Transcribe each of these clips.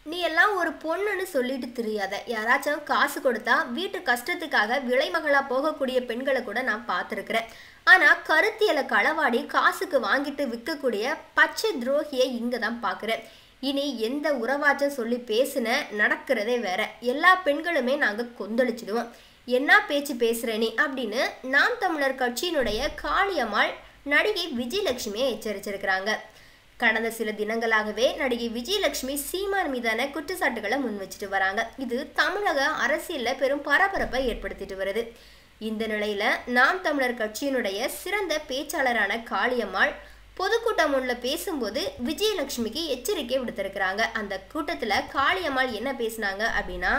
நீ எல்லாம் ஒரு பொண்ணுன்னு சொல்லிட்டு தெரியாத யாராச்சும் காசு கொடுத்தா வீட்டு கஷ்டத்துக்காக விலைமகளா போகக்கூடிய பெண்களை கூட நான் பார்த்துருக்குறேன் ஆனால் கருத்தியலை களவாடி காசுக்கு வாங்கிட்டு விற்கக்கூடிய பச்சை துரோகியை இங்கே தான் பார்க்குறேன் இனி எந்த உறவாச்சும் சொல்லி பேசுன நடக்கிறதே வேற எல்லா பெண்களுமே நாங்கள் கொந்தளிச்சிடுவோம் என்ன பேச்சு பேசுற நீ அப்படின்னு நாம் தமிழர் கட்சியினுடைய காளியம்மாள் நடிகை விஜயலட்சுமியை எச்சரிச்சிருக்கிறாங்க கடந்த சில தினங்களாகவே நடிகை விஜயலட்சுமி சீமான் மீதான குற்றச்சாட்டுகளை முன் வச்சுட்டு வராங்க இது தமிழக அரசியல்ல பெரும் பரபரப்பை ஏற்படுத்திட்டு வருது இந்த நிலையில நாம் தமிழர் கட்சியினுடைய சிறந்த பேச்சாளரான காளியம்மாள் பொதுக்கூட்டம் ஒன்றில் பேசும்போது விஜயலட்சுமிக்கு எச்சரிக்கை விடுத்திருக்கிறாங்க அந்த கூட்டத்தில் காளியம்மாள் என்ன பேசினாங்க அப்படின்னா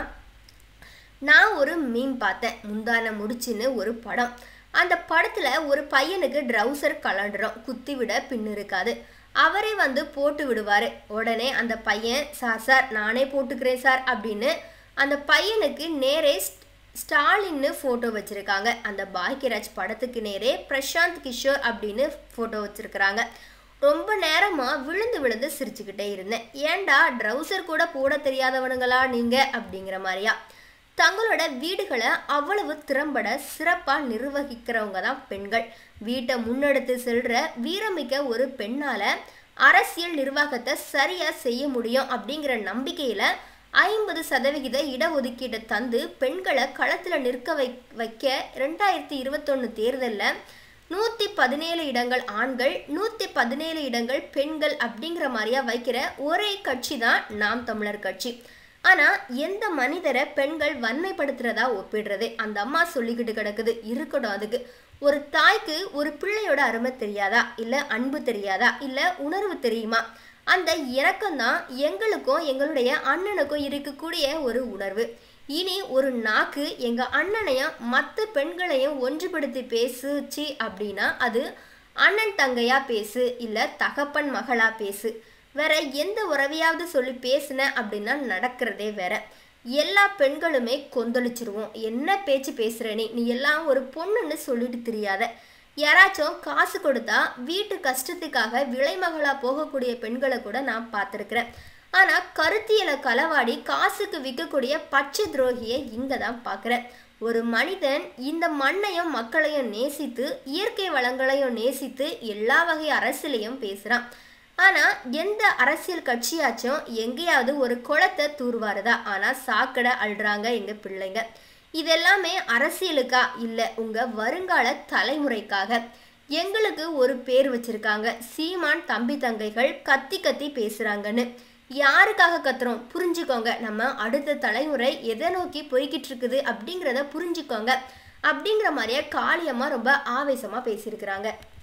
நான் ஒரு மீன் பார்த்தேன் முந்தான முடிச்சுன்னு ஒரு படம் அந்த படத்தில் ஒரு பையனுக்கு ட்ரௌசர் கலண்டுறோம் குத்தி விட பின் இருக்காது அவரே வந்து போட்டு விடுவார் உடனே அந்த பையன் சார் சார் நானே போட்டுக்கிறேன் சார் அப்படின்னு அந்த பையனுக்கு நேரே ஸ்டாலின்னு ஃபோட்டோ வச்சுருக்காங்க அந்த பாக்கியராஜ் படத்துக்கு நேரே பிரசாந்த் கிஷோர் அப்படின்னு ஃபோட்டோ வச்சுருக்கிறாங்க ரொம்ப நேரமாக விழுந்து விழுந்து சிரிச்சுக்கிட்டே இருந்தேன் ஏன்டா ட்ரௌசர் கூட போட தெரியாதவனுங்களா நீங்கள் அப்படிங்கிற மாதிரியா தங்களோட வீடுகளை அவ்வளவு திறம்பட சிறப்பாக நிர்வகிக்கிறவங்க தான் பெண்கள் வீட்டை முன்னெடுத்து செல்ற வீரமிக்க ஒரு பெண்ணால் அரசியல் நிர்வாகத்தை சரியாக செய்ய முடியும் அப்படிங்கிற நம்பிக்கையில் ஐம்பது சதவிகித இடஒதுக்கீட்டை தந்து பெண்களை களத்தில் நிற்க வை வைக்க ரெண்டாயிரத்தி இருபத்தொன்று தேர்தலில் நூற்றி பதினேழு இடங்கள் ஆண்கள் நூற்றி பதினேழு இடங்கள் பெண்கள் அப்படிங்கிற மாதிரியா வைக்கிற ஒரே கட்சி தான் நாம் தமிழர் கட்சி ஆனால் எந்த மனிதரை பெண்கள் வன்மைப்படுத்துறதா ஒப்பிடுறது அந்த அம்மா சொல்லிக்கிட்டு கிடக்குது இருக்கட்டும் அதுக்கு ஒரு தாய்க்கு ஒரு பிள்ளையோட அருமை தெரியாதா இல்லை அன்பு தெரியாதா இல்லை உணர்வு தெரியுமா அந்த இறக்கம் தான் எங்களுக்கும் எங்களுடைய அண்ணனுக்கும் இருக்கக்கூடிய ஒரு உணர்வு இனி ஒரு நாக்கு எங்கள் அண்ணனையும் மற்ற பெண்களையும் ஒன்றுபடுத்தி பேசுச்சு அப்படின்னா அது அண்ணன் தங்கையா பேசு இல்லை தகப்பன் மகளா பேசு வேற எந்த உறவையாவது சொல்லி பேசுன அப்படின்னா நடக்கிறதே வேற எல்லா பெண்களுமே கொந்தளிச்சிருவோம் என்ன பேச்சு பேசுற நீ நீ எல்லாம் ஒரு பொண்ணுன்னு சொல்லிட்டு தெரியாத யாராச்சும் காசு கொடுத்தா வீட்டு கஷ்டத்துக்காக விலைமகளா போகக்கூடிய பெண்களை கூட நான் பார்த்துருக்குறேன் ஆனால் கருத்தியலை களவாடி காசுக்கு விற்கக்கூடிய பச்சை துரோகியை இங்கே தான் பார்க்குறேன் ஒரு மனிதன் இந்த மண்ணையும் மக்களையும் நேசித்து இயற்கை வளங்களையும் நேசித்து எல்லா வகை அரசியலையும் பேசுகிறான் ஆனால் எந்த அரசியல் கட்சியாச்சும் எங்கேயாவது ஒரு குளத்தை தூர்வாருதா ஆனால் சாக்கடை அழுறாங்க எங்கள் பிள்ளைங்க இதெல்லாமே அரசியலுக்கா இல்லை உங்கள் வருங்கால தலைமுறைக்காக எங்களுக்கு ஒரு பேர் வச்சிருக்காங்க சீமான் தம்பி தங்கைகள் கத்தி கத்தி பேசுகிறாங்கன்னு யாருக்காக கத்துறோம் புரிஞ்சுக்கோங்க நம்ம அடுத்த தலைமுறை எதை நோக்கி போய்கிட்டு இருக்குது அப்படிங்கிறத புரிஞ்சுக்கோங்க அப்படிங்கிற மாதிரியே காளியம்மா ரொம்ப ஆவேசமாக பேசியிருக்கிறாங்க